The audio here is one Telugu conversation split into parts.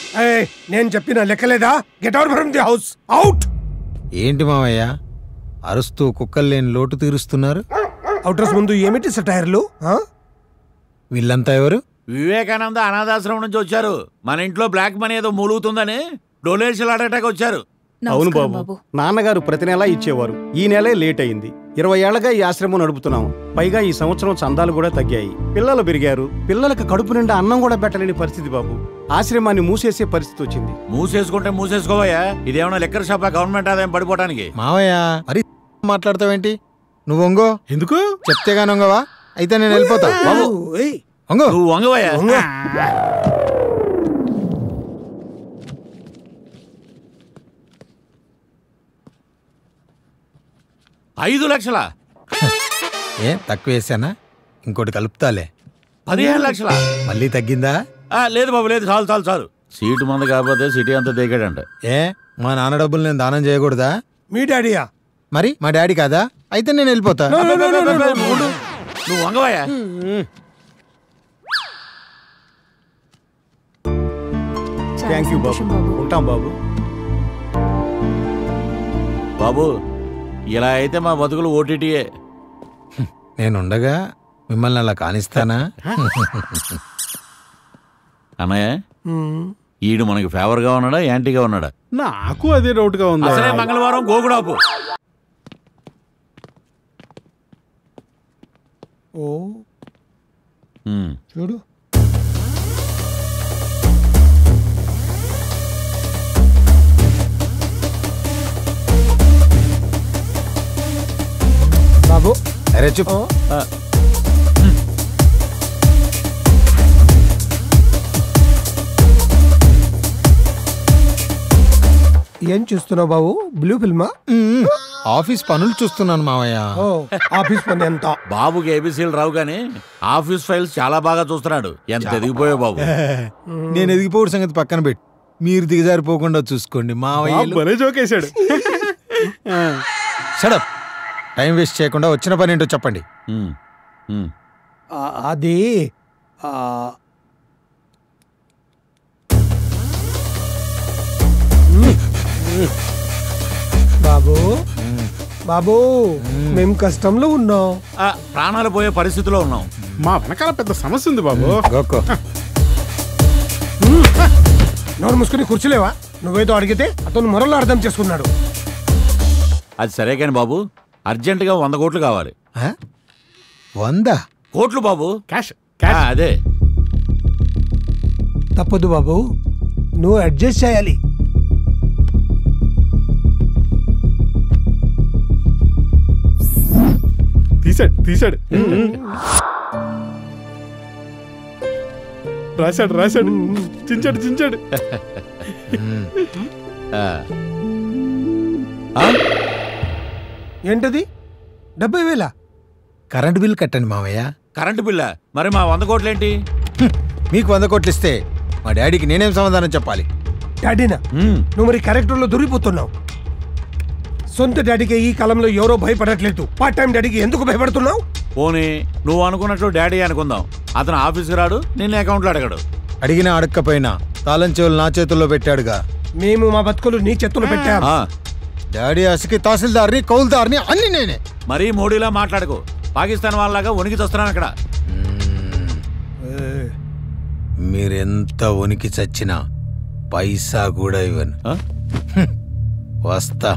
ఏయ్, నేను చెప్పిన లెక్కలేదా get out from the house out ఏంటి మావయ్య అరుస్తూ కుక్కలు లేని లోటు తీరుస్తున్నారు అవుటర్స్ ముందు ఏమిటి సటైర్లు వీళ్ళంతా ఎవరు వివేకానంద అనాథాశ్రమం నుంచి వచ్చారు మన ఇంట్లో బ్లాక్ మనీ ఏదో మూలుగుతుందని డొనేషన్ అడగటానికి వచ్చారు అవును బాబు నాన్నగారు ప్రతి నెల ఇచ్చేవారు ఈ నెలే లేట్ అయింది ఇరవై ఏళ్లగా ఈ ఆశ్రమం నడుపుతున్నాం పైగా ఈ సంవత్సరం చందాలు కూడా తగ్గాయి పిల్లలు పెరిగారు పిల్లలకు కడుపు నిండా అన్నం కూడా పెట్టలేని పరిస్థితి బాబు ఆశ్రమాన్ని మూసేసే పరిస్థితి వచ్చింది మూసేసుకుంటే మూసేసుకోవయ్యా ఇదేమన్నా లెక్కర్ షాప్ గవర్నమెంట్ ఆదాయం పడిపోవడానికి మావయ్య మరి మాట్లాడతావేంటి నువ్వు వంగో ఎందుకు చెప్తే గాని వంగవా అయితే నేను వెళ్ళిపోతా బాబు వంగో నువ్వు వంగవయ్యా ఐదు లక్షల ఏ తక్కువ వేసానా ఇంకోటి కలుపుతాలే పదిహేను లక్షల మళ్ళీ తగ్గిందా లేదు బాబు లేదు చాలు చాలు చాలు సీటు మంది కాకపోతే సిటీ అంతా దిగాడంట ఏ మా నాన్న డబ్బులు నేను దానం చేయకూడదా మీ డాడీయా మరి మా డాడీ కాదా అయితే నేను వెళ్ళిపోతా నువ్వు వంగవయ్యా థ్యాంక్ యూ బాబు ఉంటాం బాబు బాబు ఇలా అయితే మా బతుకులు ఓటీటీయే నేనుండగా మిమ్మల్ని అలా కానిస్తానా అన్నయ్య ఈడు మనకి ఫేవర్ గా ఉన్నాడా యాంటీగా ఉన్నాడా నాకు అదే డౌట్ గా ఉంది అసలే మంగళవారం గోకుడాపు ఓ ఉమ్. చూడు బాబు అరే చెప్పు ఆ, ఏం చూస్తున్నావు బాబు బ్లూ ఫిల్మా ఆఫీస్ పనులు చూస్తున్నాను మావయ్య ఓ ఆఫీస్ పని ఎంత బాబుకి ఏబీసీలు రావు కానీ ఆఫీస్ ఫైల్స్ చాలా బాగా చూస్తున్నాడు ఎంత ఎదిగిపోయావు బాబు నేను ఎదిగిపోవడం సంగతి పక్కన పెట్టి మీరు దిగజారిపోకుండా చూసుకోండి మావయ్య భలే జోకేశాడు షడప్ టైం వేస్ట్ చేయకుండా వచ్చిన పని ఏంటో చెప్పండి ఉమ్, ఉమ్. ఆ, అది ఆ, బాబు బాబు మేము కష్టంలో ఉన్నాం ఆ, ప్రాణాలు పోయే పరిస్థితిలో ఉన్నాం మా వెనకాల పెద్ద సమస్య ఉంది బాబు గోకో నోరు మూసుకుని కూర్చోలేవా నువ్వేదో అడిగితే అతను మొరలో అర్థం చేసుకున్నాడు అది సరే కానీ బాబు అర్జెంటుగా వంద కోట్లు కావాలి ఆ? వంద కోట్లు బాబు క్యాష్ ఆ, అదే తప్పదు బాబు నువ్వు అడ్జస్ట్ చేయాలి తీసాడు తీసాడు రాశాడు రాశాడు చించాడు చించాడు ఆ. ఆ? ఏంటది డెబ్బై వేల కరెంట్ బిల్ కట్టండి మావయ్య కరెంటు బిల్ల మరి మా వంద కోట్లు ఏంటి హ్మ్. మీకు వంద కోట్లు ఇస్తే మా డాడీకి నేనేం సమాధానం చెప్పాలి డాడీనా ఉమ్. నువ్వు మరి క్యారెక్టర్లో దొరికిపోతున్నావు సొంత డాడీకి ఈ కాలంలో ఎవరో భయపడట్లేదు పార్ట్ టైం డాడీకి ఎందుకు భయపడుతున్నావు పోనీ నువ్వు అనుకున్నట్లు డాడీ అనుకుందాం అతను ఆఫీస్కి రాడు నిన్న అకౌంట్లో అడగడు అడిగినా అడక్కపోయినా తాళం చెవులు నా చేతుల్లో పెట్టాడుగా మేము మా బతుకులు నీ చేతులు పెట్టాం ఆ, డాడీ అసకి తహసీల్దార్ని కౌల్దార్ని అన్ని నేనే మరీ మోడీలా మాట్లాడకు పాకిస్తాన్ వాళ్ళలాగా వణికి వస్తున్నాను అక్కడ మీరెంత వణికి చచ్చినా పైసా కూడా ఇవ్వను ఆ? వస్తా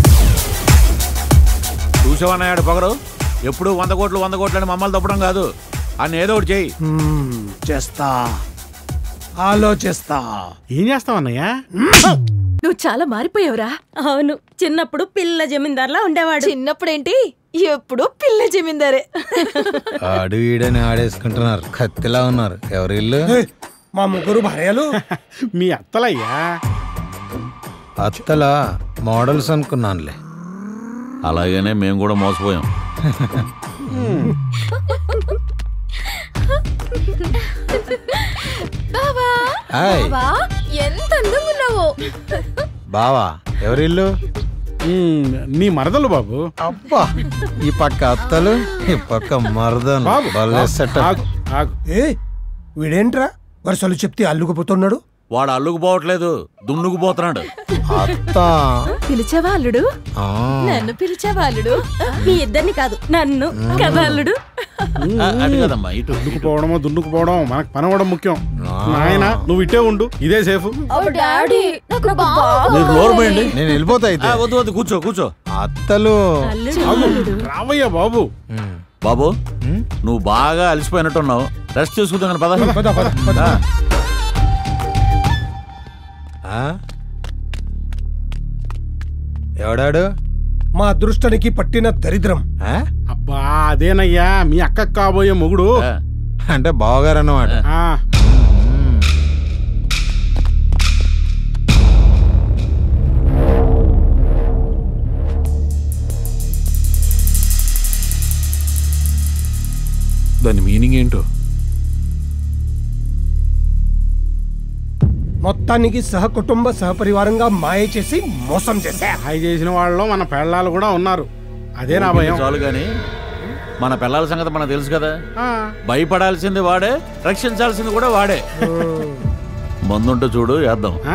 చూసావన్నాడు పొగరు ఎప్పుడు వంద కోట్లు వంద కోట్లు అని మమ్మల్ని తప్పడం కాదు అని ఏదో ఒకటి చెయ్యి మ్మ్, చేస్తా ఆలోచిస్తా ఏం చేస్తావన్నయ్యా నువ్వు చాలా మారిపోయావురా అవును చిన్నప్పుడు పిల్ల జమీందార్లా ఉండేవాడు చిన్నప్పుడేంటి ఎప్పుడు పిల్ల జమీందారే ఆడు ఈడని ఆడేసుకుంటున్నారు కత్తిలా ఉన్నారు ఎవరి ఇల్లు ఏయ్, మా ముగ్గురు భార్యలు మీ అత్తలయ్యా అత్తలా మోడల్స్ అనుకున్నానులే అలాగనే మేము కూడా మోసపోయాం బావా హాయ్ బావా ఎంత అందంగా ఉన్నావో బావా ఎవరిల్లు మ్మ్, నీ మరదలు బాబు అబ్బా ఈ పక్క అత్తలు ఈ పక్క మరదను బాబు భలే సెటప్ ఆగు ఆగు ఏ వీడేంట్రా వరుసలు చెప్తే అల్లుకుపోతున్నాడు వాడు అల్లుకుపోవట్లేదు దున్నుకుపోతున్నాడు అత్త పిలిచావా అల్లుడు ఆ, నన్ను పిలిచావా అల్లుడు మీ ఇద్దరిని కాదు నన్ను కదా అల్లుడు ఆ, అటు కదమ్మా ఇటు ఇటు. దున్నుకుపోవడమో దున్నుకుపోవడం మనకు పనవడం ముఖ్యం నాయన నువ్వు ఇట్టే ఉండు ఇదే సేఫ్ డాడీ నాకు మీరు నోరు పోయండి నేను వెళ్ళిపోతా ఆ, అయితే వద్దు వద్దు కూర్చో కూర్చో అత్తలు అల్లుడు రావయ్యా బాబు ఉమ్, బాబు ఉమ్, నువ్వు బాగా అలసిపోయినట్టున్నావు రెస్ట్ తీసుకుందాం పద పద, పద, పద. ఆ, ఆ? ఎవడాడు మా అదృష్టానికి పట్టిన దరిద్రం ఆ? అబ్బా అదేనయ్యా మీ అక్కకు కాబోయే మొగుడు ఆ. అంటే బావగారు అన్నమాట ఆ, ఉమ్. దాని మీనింగ్ ఏంటో మొత్తానికి సహకుటుంబ సహపరివారంగా మాయ చేసి మోసం చేశా హాయ్ చేసిన వాళ్ళలో మన పెళ్ళాలు కూడా ఉన్నారు అదే నా భయం చాలు గాని మన పిల్లల సంగతి మనకు తెలుసు కదా ఆ, భయపడాల్సింది వాడే రక్షించాల్సింది కూడా వాడే మందుంటే చూడు వేద్దాం ఆ,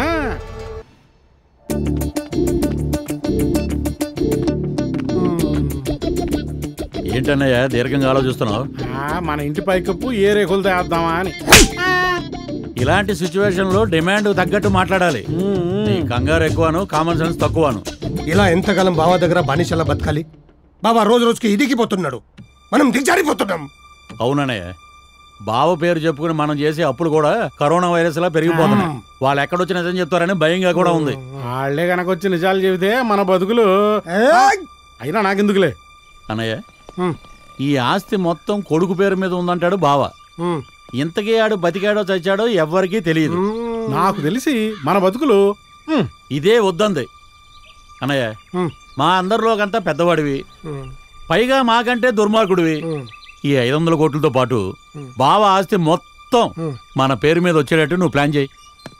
ఏంటన్నయ్య దీర్ఘంగా ఆలోచిస్తున్నావు ఆ, మన ఇంటి పైకప్పు ఏ రేకులు తేద్దామా అని ఇలాంటి సిచ్యువేషన్ లో డిమాండ్ తగ్గట్టు మాట్లాడాలి నీ కంగారు ఎక్కువను కామన్ సెన్స్ తక్కువను ఇలా ఎంతకాలం బావ దగ్గర బానిసలా బతకాలి బాబా రోజు రోజుకి ఇదికిపోతున్నాడు మనం దిగజారిపోతున్నాం అవునన్నయ్య బావ పేరు చెప్పుకుని మనం చేసే అప్పులు కూడా కరోనా వైరస్ లా పెరిగిపోతున్నాయి వాళ్ళు ఎక్కడొచ్చి నిజం చెప్తారని భయంగా కూడా ఉంది వాళ్ళే కనుక వచ్చి నిజాలు చెబితే మన బతుకులు ఏయ్! అయినా నాకెందుకులే అన్నయ్య హ్మ్, ఈ ఆస్తి మొత్తం కొడుకు పేరు మీద ఉందంటాడు బావ హ్మ్, ఇంతకీ ఆడు బతికాడో చచ్చాడో ఎవ్వరికీ తెలియదు హ్మ్, నాకు తెలిసి మన బతుకులు హ్మ్, ఇదే వద్దంది అన్నయ్య హ్మ్, మా అందరిలోకంతా పెద్దవాడివి హ్మ్, పైగా మాకంటే దుర్మార్గుడివి హ్మ్. ఈ ఐదు వందల కోట్లతో పాటు బావ ఆస్తి మొత్తం హ్మ్. మన పేరు మీద వచ్చేటట్టు నువ్వు ప్లాన్ చేయి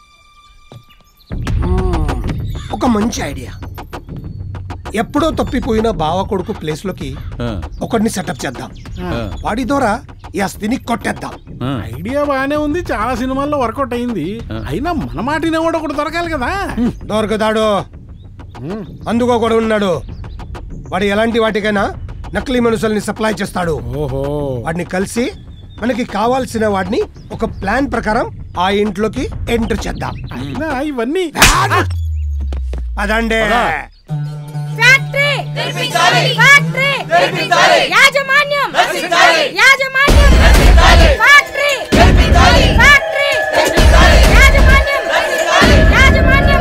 ఒక మంచి ఐడియా ఎప్పుడో తప్పిపోయిన బావ కొడుకు ప్లేస్ లోకి ఆ, ఒకడిని సెటప్ చేద్దాం ఆ, వాడి ద్వారా ఈ అస్థిని కొట్టేద్దాం ఆ. ఐడియా బాగానే ఉంది చాలా సినిమాల్లో వర్కౌట్ అయింది అయినా మన మాటినే కూడా ఒకటి దొరకాలి కదా దొరకదాడు హ్మ్. అందుకో కూడా ఉన్నాడు వాడు ఎలాంటి వాటికైనా నకిలీ మనుషుల్ని సప్లై చేస్తాడు ఓహో వాడిని కలిసి మనకి కావాల్సిన వాడిని ఒక ప్లాన్ ప్రకారం ఆ ఇంట్లోకి ఎంటర్ చేద్దాం అయినా ఇవన్నీ అదండే ఫ్యాక్టరీ ఫ్యాక్టరీ యాజమాన్యం యాజమాన్యం ఫ్యాక్టరీ ఫ్యాక్టరీ యాజమాన్యం యాజమాన్యం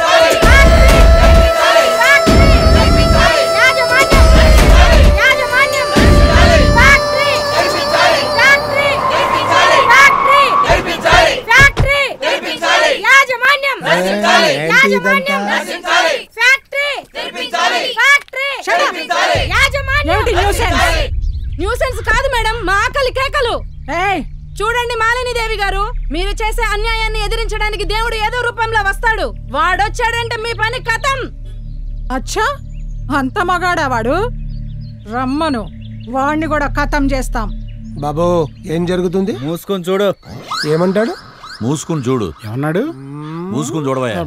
యాజమాన్యం ఫ్యాక్టరీ ఫ్యాక్టరీ ఫ్యాక్టరీ ఫ్యాక్టరీ యాజమాన్యం యాజమాన్యం ఫ్యాక్టరీ ఫ్యాక్టరీ యాజమాన్యం న్యూసెన్స్ కాదు మేడం మా ఆకలి కేకలు ఏయ్ చూడండి మాలిని దేవి గారు మీరు చేసే అన్యాయాన్ని ఎదిరించడానికి దేవుడు ఏదో రూపంలో వస్తాడు వాడొచ్చాడంటే మీ పని కథం అచ్చా అంత మగాడా వాడు రమ్మను వాణ్ణి కూడా ఖతం చేస్తాం బాబు ఏం జరుగుతుంది మూసుకొని చూడు ఏమంటాడు మూసుకుని చూడు ఏమన్నాడు మూసుకుని చూడవయ్యా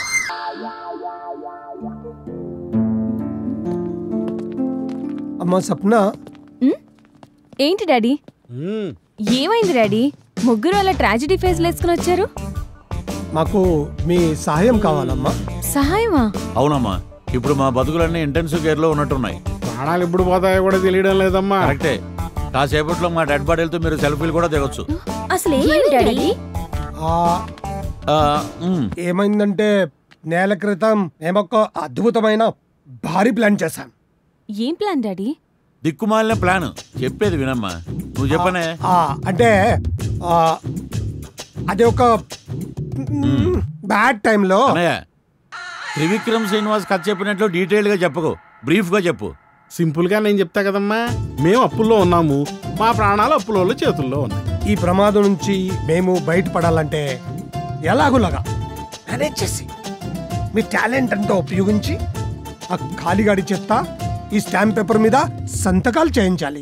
అమ్మా సప్న ఏంటి డాడీ హ్మ్. ఏమైంది డాడీ ముగ్గురు అలా ట్రాజడీ ఫేస్ వేసుకుని వచ్చారు మాకు మీ సహాయం కావాలమ్మా సహాయమా అవునమ్మా ఇప్పుడు మా బతుకులన్నీ ఇంటెన్సివ్ కేర్ లో ఉన్నట్టున్నాయి ప్రాణాలు ఎప్పుడు పోతాయో కూడా తెలియడం లేదమ్మా కరెక్టే కాసేపట్లో మా డెడ్ బాడీలతో మీరు సెల్ఫీలు కూడా దిగొచ్చు అసలు ఏమైంది డాడీ ఆ, ఆ, ఉమ్, ఏమైందంటే నేల క్రితం మేమొక అద్భుతమైన భారీ ప్లాన్ చేశాం ఏం ప్లాన్ డాడీ దిక్కుమాలిన ప్లాన్ చెప్పేది వినమ్మా నువ్వు చెప్పనే ఆ, అంటే ఆ, అది ఒక బ్యాడ్ టైంలో అన్నయ్య త్రివిక్రమ్ శ్రీనివాస్ కథ చెప్పినట్లు డీటెయిల్ గా చెప్పకు బ్రీఫ్ గా చెప్పు సింపుల్ గా నేను చెప్తా కదమ్మా మేము అప్పుల్లో ఉన్నాము మా ప్రాణాలు అప్పుల చేతుల్లో ఉన్నాయి ఈ ప్రమాదం నుంచి మేము బయటపడాలంటే ఎలాగోలాగా మేనేజ్ చేసి మీ టాలెంట్ అంతా ఉపయోగించి ఆ ఖాళీగాడి చెత్త ఈ స్టాంప్ పేపర్ మీద సంతకాలు చేయించాలి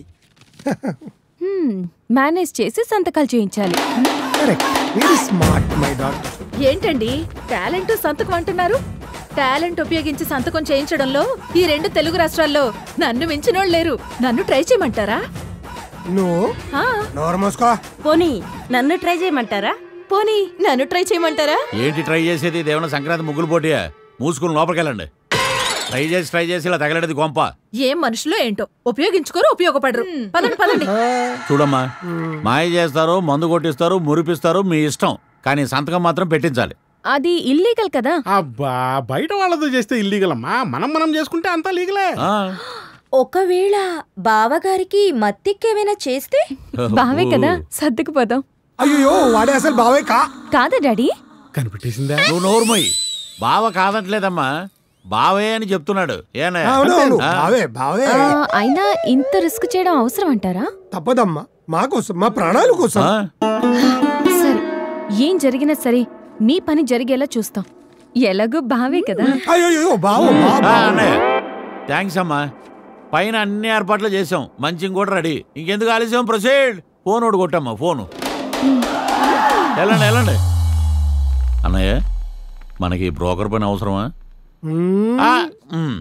మేనేజ్ చేసి సంతకాలు చేయించాలి correct very smart my dot ఏంటండి టాలెంట్ సంతకం అంటున్నారు టాలెంట్ ఉపయోగించి సంతకం చేయించడంలో ఈ రెండు తెలుగు రాష్ట్రాల్లో నన్ను మించినోళ్ళు లేరు నన్ను ట్రై చేయమంటారా నువ్వు ఆ, నోరు మూసుకో పోనీ నన్ను ట్రై చేయమంటారా పోనీ నన్ను ట్రై చేయమంటారా ఏంటి ట్రై చేసేది దేవన సంక్రాంతి ముగ్గులు పోటీయా మూసుకుని లోపలికెళ్ళండి ట్రై చేసి ట్రై చేసి ఇలా తగలడేది గొంప ఏం మనుషులో ఏంటో ఉపయోగించుకోరు ఉపయోగపడరు పదండి పదండి చూడమ్మా మాయ చేస్తారు మందు కొట్టిస్తారు మురిపిస్తారు మీ ఇష్టం కానీ సంతకం మాత్రం పెట్టించాలి అది ఇల్లీగల్ కదా అబ్బా బయట వాళ్ళతో చేస్తే ఇల్లీగల్ అమ్మా మనం మనం చేసుకుంటే అంతా లీగలే ఆ? ఒకవేళ బావగారికి మత్తికేమైనా చేస్తే బావే కదా సర్దుకుపోదాం అయ్యో వాడే అసలు బావే కా కాదా డాడీ కనిపెట్టేసిందా నువ్వు నోరుమోయి బావ కాదట్లేదమ్మా బావే అని చెప్తున్నాడు ఏనా అవును అవును ఆ? బావే బావే ఆ, అయినా ఇంత రిస్క్ చేయడం అవసరం అంటారా తప్పదమ్మా మా కోసం మా ప్రాణాల కోసం ఆ? సరే ఏం జరిగినా సరే మీ పని జరిగేలా చూస్తాం ఎలాగో బావే కదా అయ్యో బావు ఆ, అన్నయ్య థ్యాంక్స్ అమ్మా పైన అన్ని ఏర్పాట్లు చేసాం మంచి కూడా రెడీ ఇంకెందుకు ఆలస్యం ప్రొసీడ్ ఫోన్ ఒకటి కొట్టమ్మా ఫోను వెళ్ళండి వెళ్ళండి అన్నయ్య మనకి బ్రోకర్ పని అవసరమా ఆ, ఉమ్.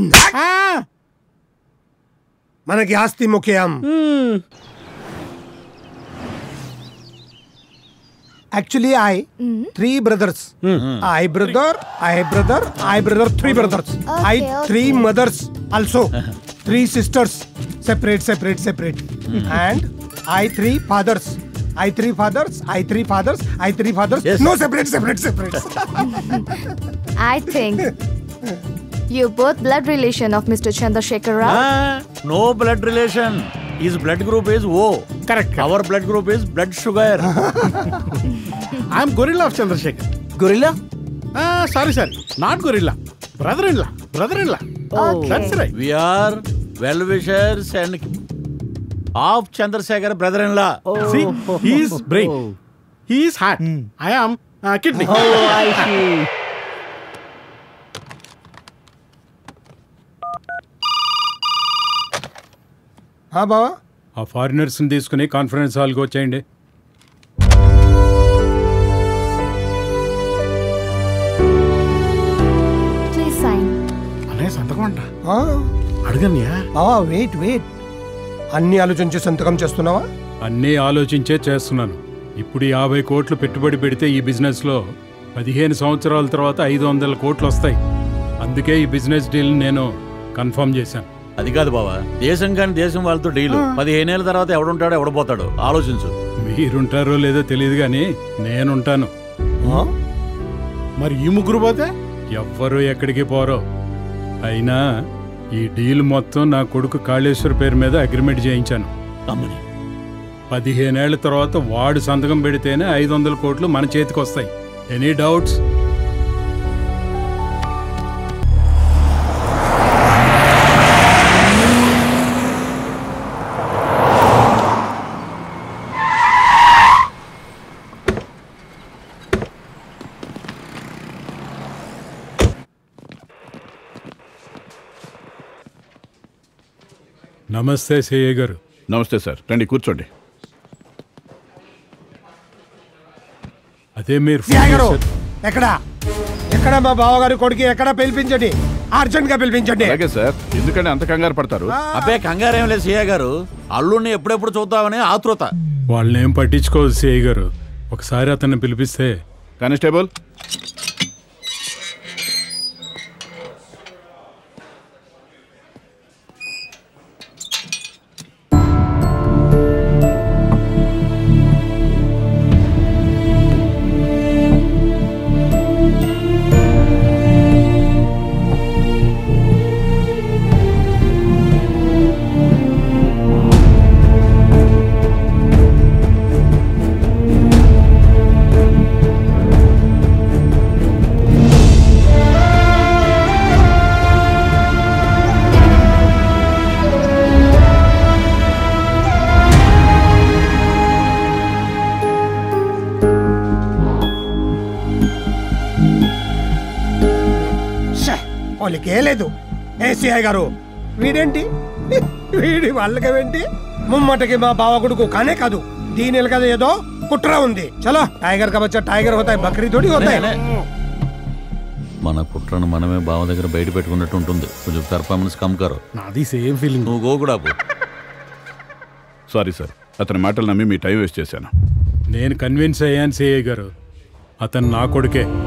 మనకి ఆస్తి ముఖ్యం actually I three brothers I brother I brother I brother three brothers I three mothers also three sisters separate separate separate and I three fathers I three fathers I three fathers I three fathers Yes. No separate separate separate I think you both blood relation of Mr. Chandrasekhar Rao. No blood relation is blood group is O correct our blood group is blood sugar I'm gorilla of Chandrasekhar gorilla sorry sorry not gorilla brother in law brother in law that's right we are well wishers and of Chandrasekhar brother in law See, he is brain. He is heart. I am uh, kidney. బావా ఆ ఫారినర్స్ని తీసుకుని కాన్ఫరెన్స్ హాల్కి వచ్చేయండి Please sign. అనే సంతకం అంట అడగన్నయ్యా బావా వెయిట్ వెయిట్ అన్ని ఆలోచించి సంతకం చేస్తున్నావా అన్నీ ఆలోచించే చేస్తున్నాను ఇప్పుడు యాభై కోట్లు పెట్టుబడి పెడితే ఈ బిజినెస్లో పదిహేను సంవత్సరాల తర్వాత ఐదు వందల కోట్లు వస్తాయి అందుకే ఈ బిజినెస్ డీల్ నేను కన్ఫర్మ్ చేశాను అది కాదు బావా దేశం కాని దేశం వాళ్ళతో డీలు పదిహేనేళ్ళ తర్వాత ఎవడుంటాడో ఎవడపోతాడో ఆలోచించు మీరుంటారో లేదో తెలియదు కానీ నేనుంటాను మరి ఈ ముగ్గురు పోతే ఎవ్వరూ ఎక్కడికి పోరో అయినా ఈ డీల్ మొత్తం నా కొడుకు కాళేశ్వర్ పేరు మీద అగ్రిమెంట్ చేయించాను అమ్మని పదిహేనేళ్ల తర్వాత వాడు సంతకం పెడితేనే ఐదు వందల కోట్లు మన చేతికి వస్తాయి ఎనీ డౌట్స్ నమస్తే సేయ గారు నమస్తే సార్ రండి కూర్చోండి అదే మీరు ఫోన్ త్యాగరు చేశారు. ఎక్కడ ఎక్కడ మా బావగారి కొడుకు ఎక్కడ పిలిపించండి అర్జెంట్ గా పిలిపించండి అలాగే సార్ ఎందుకంటే అంత కంగారు పడతారు అబ్బే కంగారేం లేదు సీఏ గారు అల్లుడిని ఎప్పుడెప్పుడు చూద్దామని ఆతృత వాళ్ళనేం పట్టించుకోదు సేయ గారు ఒకసారి అతన్ని పిలిపిస్తే కానిస్టేబుల్ వాళ్ళకే లేదు ఏసీఐ గారు వీడేంటి వీడి వాళ్ళకేంటి ముమ్మటికి మా బావ కొడుకు కానే కాదు దీని కదా ఏదో कुटरा ఉంది చలో టైగర్ का बच्चा टाइगर होता है बकरी थोड़ी होता है మన కుట్రను మనమే బావ దగ్గర బయట పెట్టుకున్నట్టు ఉంటుంది కొంచెం పర్ఫార్మెన్స్ కమ్ కరో నాది సేమ్ ఫీలింగ్ నువ్వు గోకుడాపు సారీ సార్ అతని మాటలు నమ్మి మీ టైం వేస్ట్ చేశాను నేను కన్విన్స్ అయ్యాను సిఐ గారు అతను నా కొడుకే